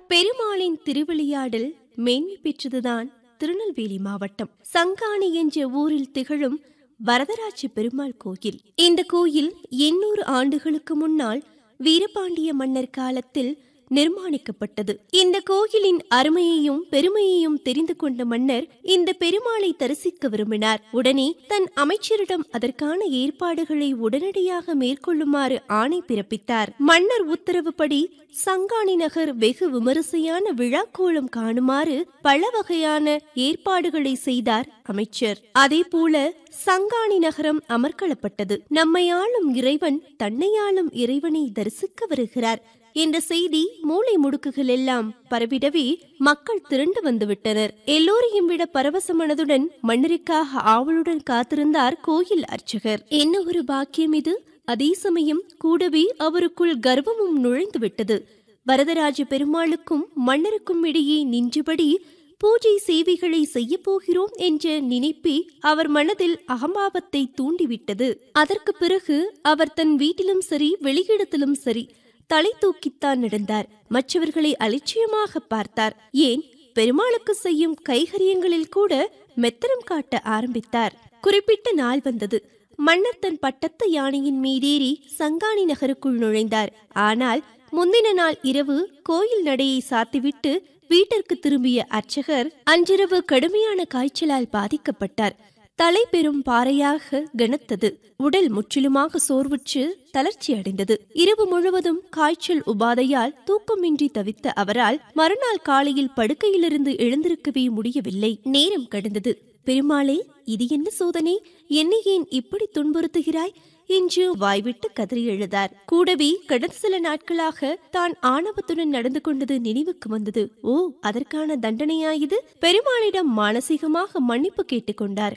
பெருமாளின் திருவிளையாடல் மேன்மை பெற்றதுதான் திருநெல்வேலி மாவட்டம் சங்காணி என்ற ஊரில் திகழும் வரதராஜ பெருமாள் கோயில் இந்த கோயில் எண்ணூறு ஆண்டுகளுக்கு முன்னால் வீரபாண்டிய மன்னர் காலத்தில் நிர்மாணிக்கப்பட்டது இந்த கோயிலின் அருமையையும் பெருமையையும் தெரிந்து கொண்ட மன்னர் இந்த பெருமாளை தரிசிக்க விரும்பினார் உடனே தன் அமைச்சரிடம் அதற்கான ஏற்பாடுகளை உடனடியாக மேற்கொள்ளுமாறு ஆணை பிறப்பித்தார் மன்னர் உத்தரவுப்படி சங்காணி நகர் வெகு விமரிசையான விழாக்கோலம் காணுமாறு பல வகையான ஏற்பாடுகளை செய்தார் அமைச்சர் அதேபோல சங்காணி நகரம் அமர்க்களப்பட்டது நம்மை ஆளும் இறைவன் தன்னை ஆளும் இறைவனை தரிசிக்க வருகிறார் என்ற செய்தி மூளை முடுக்குகள் எல்லாம் பரவிடவே மக்கள் திரண்டு வந்துவிட்டனர் எல்லோரையும் விட பரவச மனதுடன் மன்னருக்காக ஆவலுடன் காத்திருந்தார் கோயில் அர்ச்சகர் என்ன ஒரு பாக்கியம் இது அதே சமயம் கூடவே அவருக்குள் கர்வமும் நுழைந்து விட்டது வரதராஜ பெருமாளுக்கும் மன்னருக்கும் இடையே நின்றபடி பூஜை சேவைகளை செய்ய போகிறோம் என்ற நினைப்பே அவர் மனதில் அகம்பாவத்தை தூண்டிவிட்டது அதற்கு பிறகு அவர் தன் வீட்டிலும் சரி வெளியிடத்திலும் சரி தலை தூக்கித்தான் நடந்தார் மற்றவர்களை அலட்சியமாக பார்த்தார் ஏன் பெருமாளுக்கு செய்யும் கைகரியங்களில் கூட மெத்தனம் காட்ட ஆரம்பித்தார் குறிப்பிட்ட நாள் வந்தது மன்னர் தன் பட்டத்து யானையின் மீதேறி சங்காணி நகருக்குள் நுழைந்தார் ஆனால் முந்தின நாள் இரவு கோயில் நடையை சாத்திவிட்டு வீட்டிற்கு திரும்பிய அர்ச்சகர் அன்றிரவு கடுமையான காய்ச்சலால் பாதிக்கப்பட்டார் தலை பெரும் பாறையாக கனத்தது உடல் முற்றிலுமாக சோர்வுற்று தளர்ச்சி அடைந்தது இரவு முழுவதும் காய்ச்சல் உபாதையால் தூக்கமின்றி தவித்த அவரால் மறுநாள் காலையில் படுக்கையிலிருந்து எழுந்திருக்கவே முடியவில்லை நேரம் கடந்தது பெருமாளே இது என்ன சோதனை என்னை ஏன் இப்படி துன்புறுத்துகிறாய் என்று வாய்விட்டு கதறி எழுதார் கூடவே கடந்த சில நாட்களாக தான் ஆணவத்துடன் நடந்து கொண்டது நினைவுக்கு வந்தது ஓ அதற்கான தண்டனையா இது பெருமாளிடம் மானசீகமாக மன்னிப்பு கேட்டுக்கொண்டார்